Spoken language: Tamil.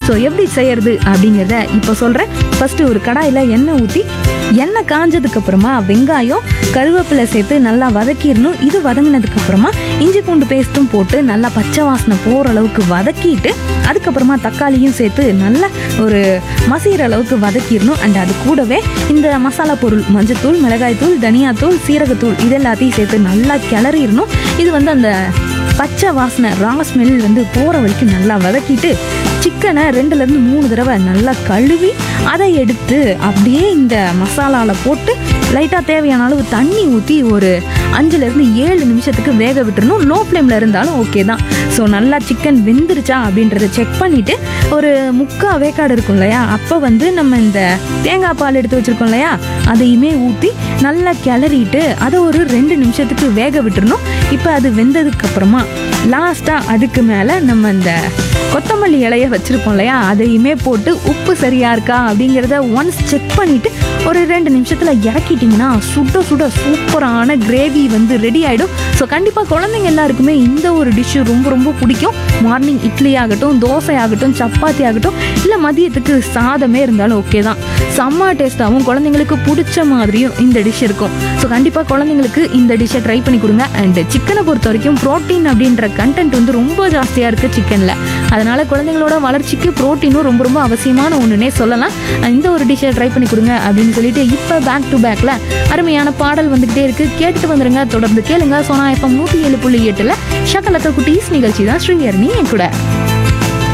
ஸோ எப்படி செய்யறது அப்படிங்கிறத இப்போ சொல்கிறேன் ஃபஸ்ட்டு ஒரு கடாயில் எண்ணெய் ஊற்றி எண்ணெய் காஞ்சதுக்கு அப்புறமா வெங்காயம் கருவேப்பிலை சேர்த்து நல்லா வதக்கிடணும் இது வதங்கினதுக்கு அப்புறமா இஞ்சி பூண்டு பேஸ்ட்டும் போட்டு நல்லா பச்சை வாசனை போகிற அளவுக்கு வதக்கிட்டு அதுக்கப்புறமா தக்காளியும் சேர்த்து நல்லா ஒரு மசிகிற அளவுக்கு வதக்கிடணும் அண்ட் அது கூடவே இந்த மசாலா பொருள் மஞ்சத்தூள் மிளகாய்த்தூள் தனியாத்தூள் சீரகத்தூள் இது எல்லாத்தையும் சேர்த்து நல்லா கிளறிடணும் இது வந்து அந்த பச்சை வாசனை ரா ஸ்மெல் வந்து போகிற வரைக்கும் நல்லா வதக்கிட்டு சிக்கனை ரெண்டுலேருந்து மூணு தடவை நல்லா கழுவி அதை எடுத்து அப்படியே இந்த மசாலாவில் போட்டு லைட்டாக தேவையான அளவு தண்ணி ஊற்றி ஒரு அஞ்சுலேருந்து ஏழு நிமிஷத்துக்கு வேக விட்டுறணும் லோ ஃப்ளேமில் இருந்தாலும் ஓகே தான் ஸோ நல்லா சிக்கன் வெந்துருச்சா அப்படின்றத செக் பண்ணிவிட்டு ஒரு முக்கா வேக்காடு இருக்கும் இல்லையா அப்போ வந்து நம்ம இந்த தேங்காய் பால் எடுத்து வச்சுருக்கோம் இல்லையா அதையுமே ஊற்றி நல்லா கிளறிட்டு அதை ஒரு ரெண்டு நிமிஷத்துக்கு வேக விட்டுறணும் இப்போ அது வெந்ததுக்கு அப்புறமா லாஸ்ட்டாக அதுக்கு மேலே நம்ம இந்த கொத்தமல்லி இலைய வச்சுருப்போம் இல்லையா அதையுமே போட்டு உப்பு சரியா இருக்கா அப்படிங்கிறத ஒன்ஸ் செக் பண்ணிவிட்டு ஒரு ரெண்டு நிமிஷத்தில் இறக்கிட்டிங்கன்னா சுட சுட சூப்பரான கிரேவி வந்து ரெடி ஆகிடும் ஸோ கண்டிப்பாக குழந்தைங்க எல்லாருக்குமே இந்த ஒரு டிஷ்ஷு ரொம்ப ரொம்ப பிடிக்கும் மார்னிங் இட்லி ஆகட்டும் தோசை ஆகட்டும் சப்பாத்தி ஆகட்டும் இல்லை மதியத்துக்கு சாதமே இருந்தாலும் ஓகே தான் செம்ம டேஸ்ட்டாகவும் குழந்தைங்களுக்கு பிடிச்ச மாதிரியும் இந்த டிஷ் இருக்கும் ஸோ கண்டிப்பாக குழந்தைங்களுக்கு இந்த டிஷ்ஷை ட்ரை பண்ணி கொடுங்க அண்ட் சிக்கனை பொறுத்த வரைக்கும் ப்ரோட்டீன் அப்படின்ற கண்டென்ட் வந்து ரொம்ப ஜாஸ்தியாக இருக்குது சிக்கனில் அதனால் குழந்தைங்களோட வளர்ச்சிக்கு ப்ரோட்டீனும் ரொம்ப ரொம்ப அவசியமான ஒன்றுனே சொல்லலாம் இந்த ஒரு டிஷ்ஷை ட்ரை பண்ணி கொடுங்க அப்படின்னு சொல்லிட்டு இப்போ பேக் டு பேக்கில் அருமையான பாடல் வந்துக்கிட்டே இருக்குது கேட்டுட்டு வந்துருங்க தொடர்ந்து கேளுங்க சோனா எஃப்எம் நூற்றி ஏழு புள்ளி எட்டில் ஷக்கலத்த குட்டீஸ் நிகழ்ச்சி தான் ஸ்ரீஹரணி என் கூட